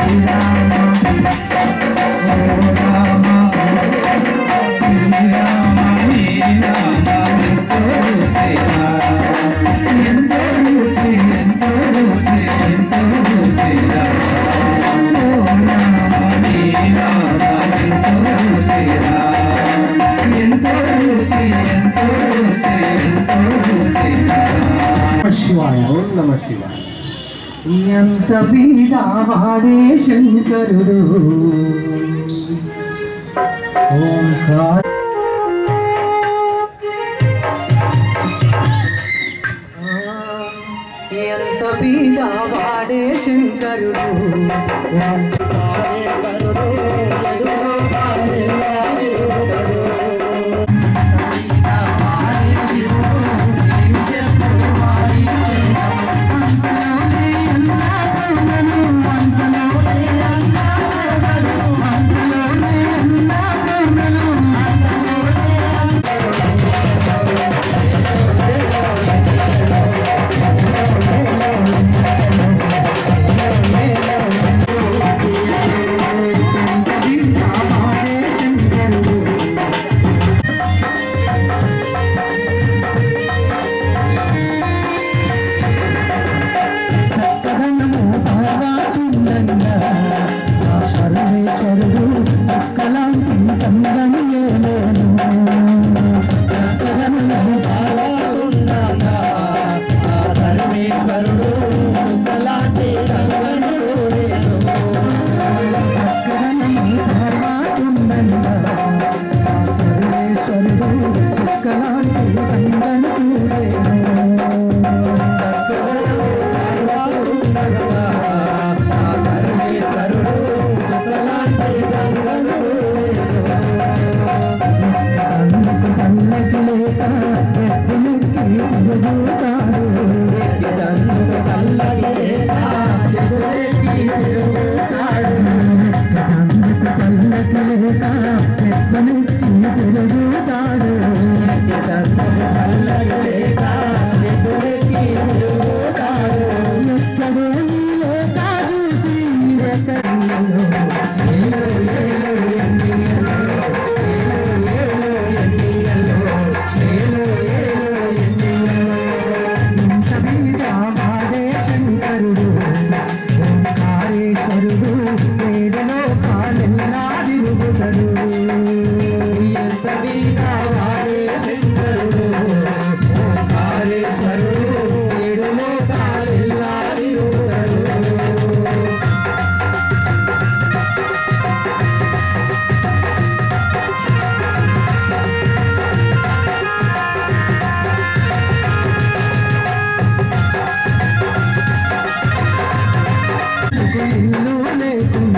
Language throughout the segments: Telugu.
శివాయ ఓం నమ శివాయ ఎంత వీడావాడే శంకరుడు ఓంకార ఎంత వీడావాడే శంకరుడు సర్వేశ్వరుడు అక్కలాంటి తండ్రని ఏలేను సర్వేశ్వరుడు ఒకలాంటి రంగను సర్వేశ్వరుడు చుక్కలాంటి తండ్రని సర్వేశ్వరుడు ఒకలాంటి రంగను అందుకు పల్లకి లేక ఎత్తులెక్కి తిరుగుతాడు అందుకు పల్లకి లేక ఎత్తులెక్కి తిరుగుతాడు ఎక్కడో లేక చూసి ఎక్కడిలో ఏలో ఏలో ఎన్నియలో ఏలో ఏలో ఎన్నియలో ఏలో ఏలో ఎన్నియలో ఇంత మీద వాడే శంకరుడు ఓంకారేశ్వరుడు వేదలో కాలెల్లా తిరుగుతడు ఎంత మీద వాడే శంకరుడు ఓంకారేశ్వరుడు వేదలో కాలెల్లా తిరుగుతడు ఇల్లు లేకుండా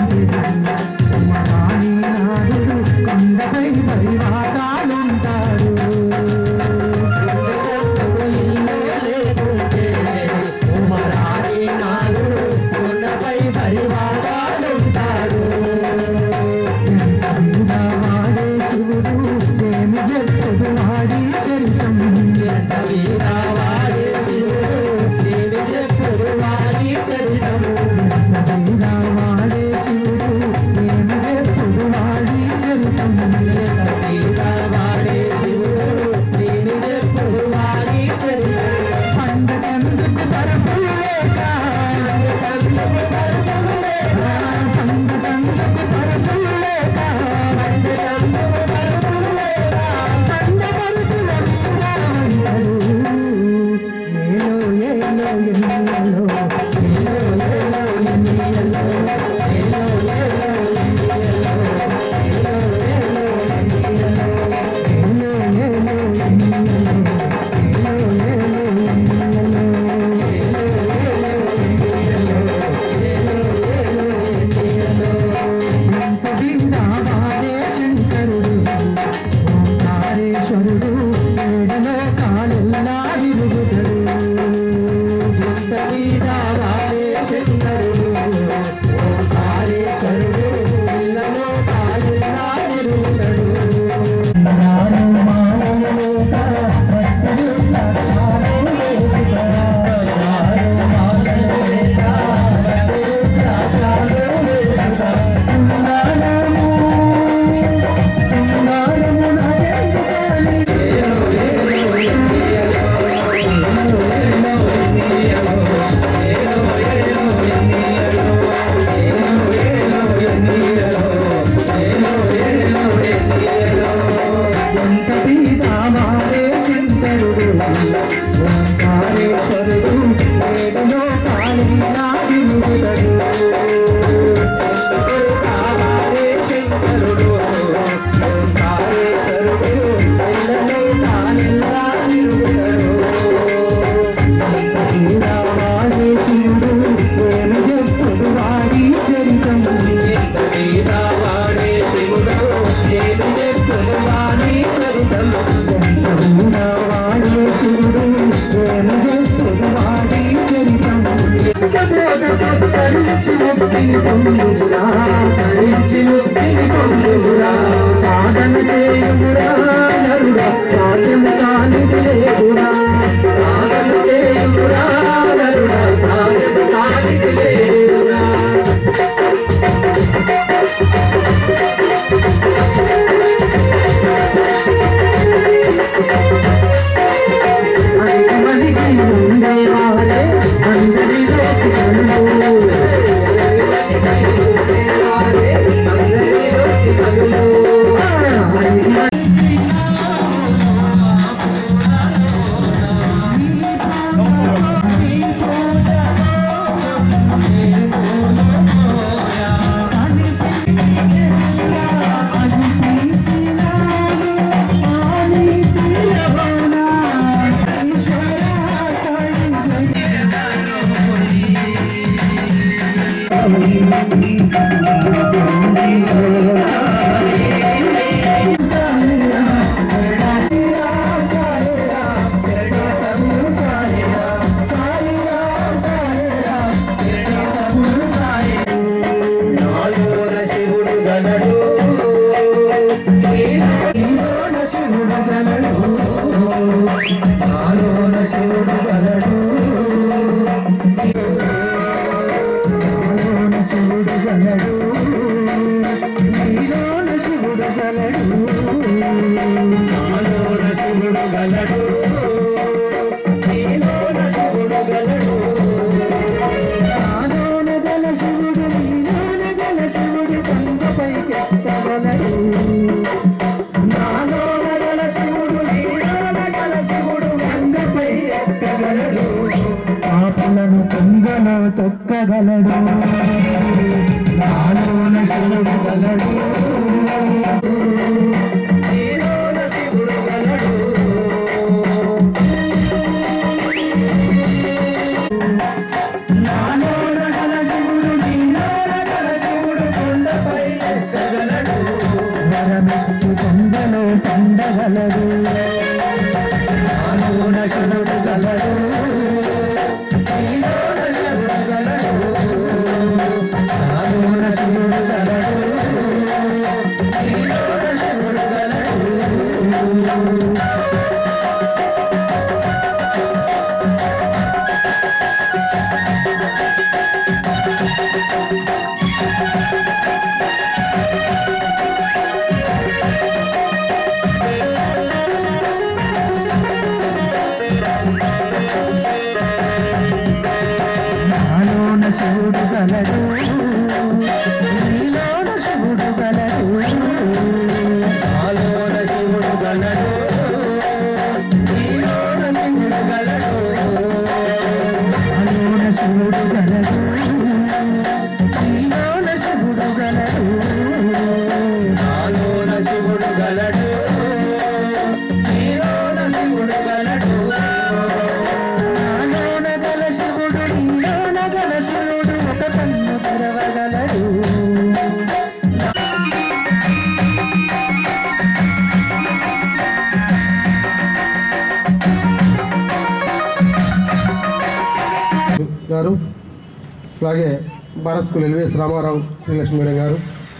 నాలోన శివుడు గలడు నీలోన శివుడు గలడు నాలోన శివుడు గలడు నాలోన శివుడు గలడు నీలోన శివుడు గలడు నాలోన శివుడు గలడు నీలోన శివుడు గలడు నాలోన గల శివుడు నీలోన గల శివుడు కొండపై ఎత్తగలడు నాలోన గల శివుడు నీలోన గల శివుడు గంగపై ఎత్తగలడు పాపులను కొంగలో తొక్కగలడు నాలోన శివుడు గలడు నీలోన శివుడు గలడు నాలోన గల శివుడు నీలోన గల శివుడు కొండపై ఎక్కగలడు వరమిచ్చి కొండలో పండగలడు నాలోన శివుడు గలడు నీలోన శివుడు గలడు నాలోన శివుడు గలడు నీలోన శివుడు గలడు నాలోన శివుడు గలడు నీలోన శివుడు గలడు నాలోన శివుడు గలడు నీలోన శివుడు గలడు నాలోన శివుడు గలడు నీలోన శివుడు గలడు నాలోన శివుడు గలడు నీలోన శివుడు గలడు నాలోన గల శివుడు నీలోన గల శివుడు ఒక కన్ను తెరవగలడు గారు అలాగే Bharat school LVS Ramarao Srilakshmi madam గారు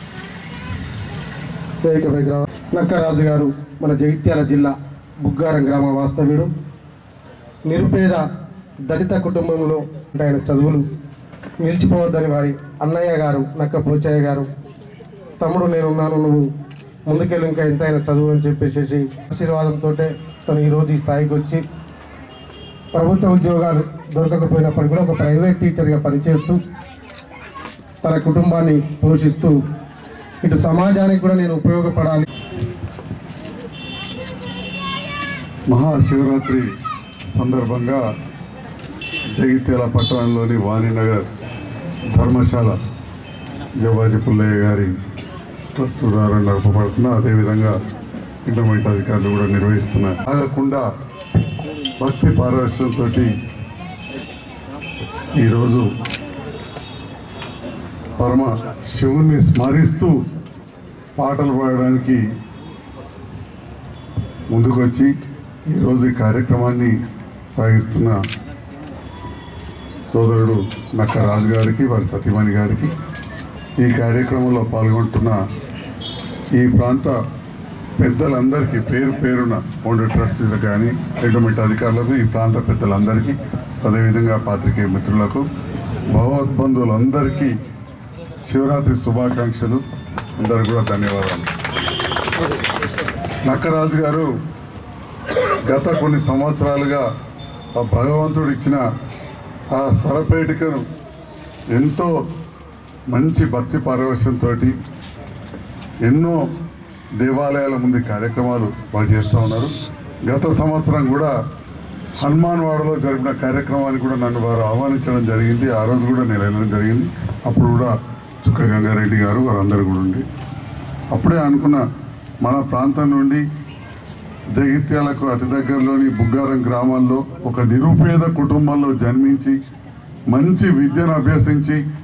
వేదిక గ్రామ నక్కరాజు గారు మన జగిత్యాల జిల్లా బుగ్గారం గ్రామ వాస్తవ్యుడు నిరుపేద దళిత కుటుంబంలో ఉంటే ఆయన చదువులు నిలిచిపోవద్దని వారి అన్నయ్య గారు నక్క పోచయ్య గారు తమ్ముడు నేనున్నాను నువ్వు ముందుకెళ్ళి ఇంకా ఎంతైనా చదువు అని చెప్పేసి ఆశీర్వాదంతో తను ఈరోజు ఈ స్థాయికి వచ్చి ప్రభుత్వ ఉద్యోగాలు దొరకకపోయినప్పటికీ కూడా ఒక ప్రైవేట్ టీచర్గా పనిచేస్తూ తన కుటుంబాన్ని పోషిస్తూ ఇటు సమాజానికి కూడా నేను ఉపయోగపడాలి మహాశివరాత్రి సందర్భంగా జగిత్యాల పట్టణంలోని వాణినగర్ ధర్మశాల జవాజీ పుల్లయ్య గారి ట్రస్ట్ ద్వారా నడపబడుతున్న అదేవిధంగా ఇంటర్మీడియట్ అధికారులు కూడా నిర్వహిస్తున్నారు ఆగకుండా భక్తి పారవశ్యంతో ఈరోజు పరమ శివుణ్ణి స్మరిస్తూ పాటలు పాడడానికి ముందుకొచ్చి ఈరోజు ఈ కార్యక్రమాన్ని సాగిస్తున్న సోదరుడు నక్క రాజు గారికి వారి సతీమణి గారికి ఈ కార్యక్రమంలో పాల్గొంటున్న ఈ ప్రాంత పెద్దలందరికీ పేరు పేరున ఉండే ట్రస్టీలకు కానీ ఎండోమెంట్ అధికారులకు ఈ ప్రాంత పెద్దలందరికీ అదేవిధంగా పాత్రికేయ మిత్రులకు భగవద్బంధువులందరికీ శివరాత్రి శుభాకాంక్షలు అందరికీ కూడా ధన్యవాదాలు నక్కరాజు గారు గత కొన్ని సంవత్సరాలుగా ఆ భగవంతుడు ఇచ్చిన ఆ స్వరపేటికను ఎంతో మంచి భక్తి పారవశ్యంతో ఎన్నో దేవాలయాల ముందు కార్యక్రమాలు బాగా చేస్తూ ఉన్నారు గత సంవత్సరం కూడా హనుమాన్ వాడలో జరిపిన కార్యక్రమానికి కూడా నన్ను వారు ఆహ్వానించడం జరిగింది ఆ రోజు కూడా నేను వెళ్ళడం జరిగింది అప్పుడు కూడా చుక్క గంగారెడ్డి గారు వారందరూ కూడా ఉండి అప్పుడే అనుకున్న మన ప్రాంతం నుండి జగిత్యాలకు అతి దగ్గరలోని బుగ్గారం గ్రామాల్లో ఒక నిరుపేద కుటుంబంలో జన్మించి మంచి విద్యను అభ్యసించి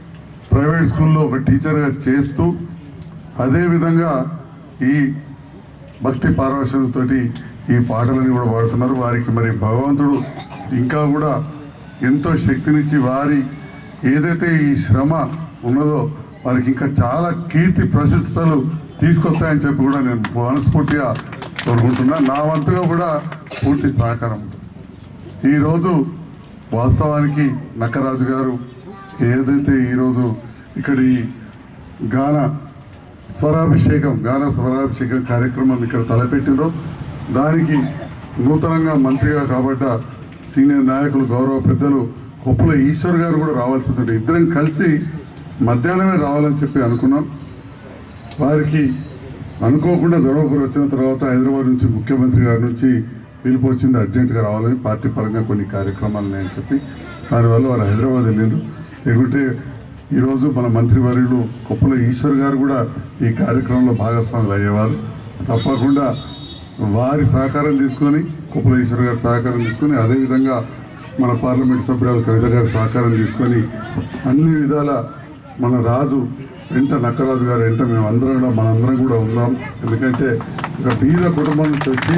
ప్రైవేట్ స్కూల్లో ఒక టీచర్గా చేస్తూ అదేవిధంగా ఈ భక్తి పారవశ్యంతో ఈ పాటలని కూడా పాడుతున్నారు వారికి మరి భగవంతుడు ఇంకా కూడా ఎంతో శక్తినిచ్చి వారి ఏదైతే ఈ శ్రమ ఉన్నదో వారికి ఇంకా చాలా కీర్తి ప్రశస్తలు తీసుకొస్తాయని చెప్పి కూడా నేను మనస్ఫూర్తిగా కోరుకుంటున్నా నా వంతుగా కూడా పూర్తి సహకారం ఉంటుంది ఈరోజు వాస్తవానికి నక్కరాజు గారు ఏదైతే ఈరోజు ఇక్కడి గాన స్వరాభిషేకం గాన స్వరాభిషేకం కార్యక్రమం ఇక్కడ తలపెట్టిందో దానికి నూతనంగా మంత్రిగా కాబట్ట సీనియర్ నాయకులు గౌరవ పెద్దలు కొప్పుల ఈశ్వర్ గారు కూడా రావాల్సి ఉంటుంది ఇద్దరం కలిసి మధ్యాహ్నమే రావాలని చెప్పి అనుకున్నాం వారికి అనుకోకుండా ధర్మపురి వచ్చిన తర్వాత హైదరాబాద్ నుంచి ముఖ్యమంత్రి గారి నుంచి పిలుపు వచ్చింది అర్జెంటుగా రావాలని పార్టీ పరంగా కొన్ని కార్యక్రమాలు ఉన్నాయని చెప్పి దానివల్ల వారు హైదరాబాద్ వెళ్ళారు లేకుంటే ఈరోజు మన మంత్రివర్యులు కొప్పుల ఈశ్వర్ గారు కూడా ఈ కార్యక్రమంలో భాగస్వాములు అయ్యేవారు తప్పకుండా వారి సహకారం తీసుకొని కొప్పుల ఈశ్వర్ గారి సహకారం తీసుకొని అదేవిధంగా మన పార్లమెంట్ సభ్యురాలు కవిత గారి సహకారం తీసుకొని అన్ని విధాల మన రాజు వెంట నక్కరాజు గారు వెంట మేము అందరం కూడా మనందరం కూడా ఉందాం ఎందుకంటే ఒక బీద కుటుంబం నుంచి వచ్చి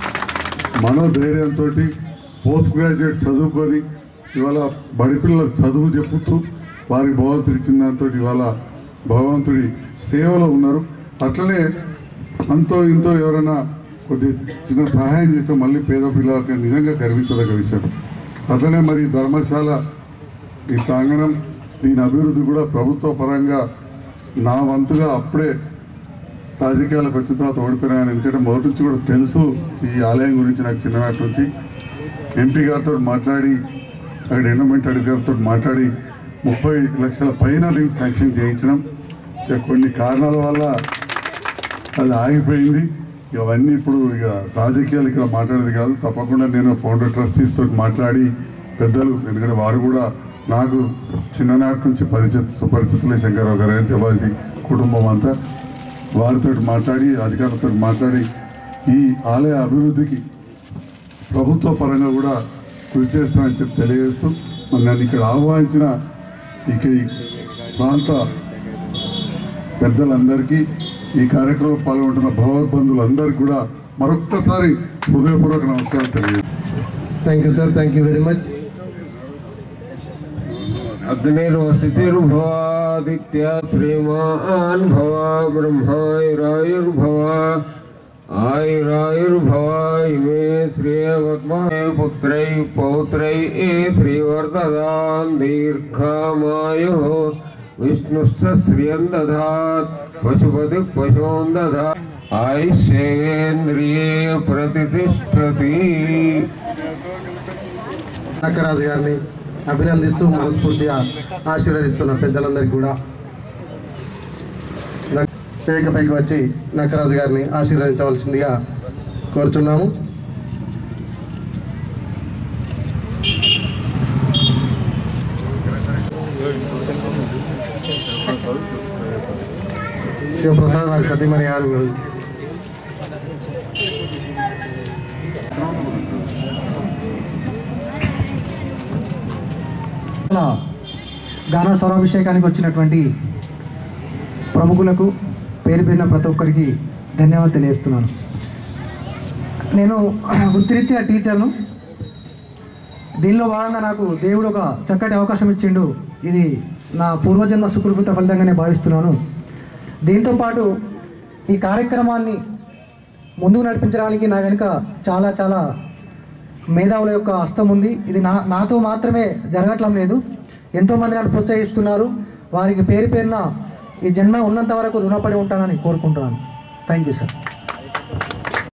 మనోధైర్యంతో పోస్ట్ గ్రాడ్యుయేట్ చదువుకొని ఇవాళ బడి పిల్లలకు చదువు చెప్పుతూ వారికి భగవంతుడు ఇచ్చిన దాంతో ఇవాళ భగవంతుడి సేవలో ఉన్నారు అట్లనే అంతో ఇంతో ఎవరైనా కొద్ది చిన్న సహాయం చేస్తే మళ్ళీ పేద పిల్లలకి నిజంగా గర్వించదగ్గ విషయం అట్లనే మరి ధర్మశాల ఈ ప్రాంగణం దీని అభివృద్ధి కూడా ప్రభుత్వ పరంగా నా వంతుగా అప్పుడే రాజకీయాలకు వచ్చిన తర్వాత ఓడిపోయినాను ఎందుకంటే మొదటి నుంచి కూడా తెలుసు ఈ ఆలయం గురించి నాకు చిన్ననాటి నుంచి ఎంపీ గారితో మాట్లాడి అక్కడ ఎండోమెంట్ అధికారితో మాట్లాడి ముప్పై లక్షల పైన దీనికి శాంక్షన్ చేయించినాం ఇక కొన్ని కారణాల వల్ల అది ఆగిపోయింది ఇక అవన్నీ ఇప్పుడు ఇక రాజకీయాలు ఇక్కడ మాట్లాడేది కాదు తప్పకుండా నేను ఫౌండర్ ట్రస్టీస్ తోటి మాట్లాడి పెద్దలు ఎందుకంటే వారు కూడా నాకు చిన్ననాటి నుంచి పరిచిత సుపరిచితులే శంకరరావు గారు జవాజీ కుటుంబం అంతా వారితో మాట్లాడి అధికారులతో మాట్లాడి ఈ ఆలయ అభివృద్ధికి ప్రభుత్వ పరంగా కూడా కృషి చేస్తానని చెప్పి తెలియజేస్తూ మరి నన్ను ఇక్కడ ఆహ్వానించిన ఇక్కడ ఈ ప్రాంత పెద్దలందరికీ ఈ కార్యక్రమంలో పాల్గొంటున్న భగవద్బంధువులందరికీ కూడా మరొక్కసారి హృదయపూర్వక నమస్కారం తెలియజేస్తాను thank you sir thank you very much अग्निर्वसितिर्भवादित्य श्रीमान् भव ब्रह्मायुरायुर्भव आयुरायुर्भव इमे श्रियवत्महे पुत्रै पौत्रै श्रीवर्धदान् दीर्घमायुः विष्णुश्च श्रियं दधात् पशुपतिः पशून् दधात् आयुष्येन्द्रिये प्रतिष्ठति నక్కరాజు గారిని అభినందిస్తూ మనస్ఫూర్తిగా ఆశీర్వదిస్తున్న పెద్దలందరికీ కూడా వేదికపైకి వచ్చి నక్కరాజు గారిని ఆశీర్వదించవలసిందిగా కోరుచున్నాము శివప్రసాద్ వారి సతీమణి గారు ఇలా గాన స్వరాభిషేకానికి వచ్చినటువంటి ప్రముఖులకు పేరు పేరిన ప్రతి ఒక్కరికి ధన్యవాదాలు తెలియజేస్తున్నాను నేను వృత్తిరీత్యా టీచర్ను దీనిలో భాగంగా నాకు దేవుడు ఒక చక్కటి అవకాశం ఇచ్చిండు ఇది నా పూర్వజన్మ సుకృత ఫలితంగానే భావిస్తున్నాను దీంతో పాటు ఈ కార్యక్రమాన్ని ముందుకు నడిపించడానికి నా వెనుక చాలా చాలా మేధావుల యొక్క హస్తం ఉంది ఇది నా నాతో మాత్రమే జరగట్లం లేదు ఎంతోమంది నన్ను ప్రోత్సహిస్తున్నారు వారికి పేరు పేరున ఈ జన్మ ఉన్నంత వరకు రుణపడి ఉంటానని కోరుకుంటున్నాను థ్యాంక్ యూ సార్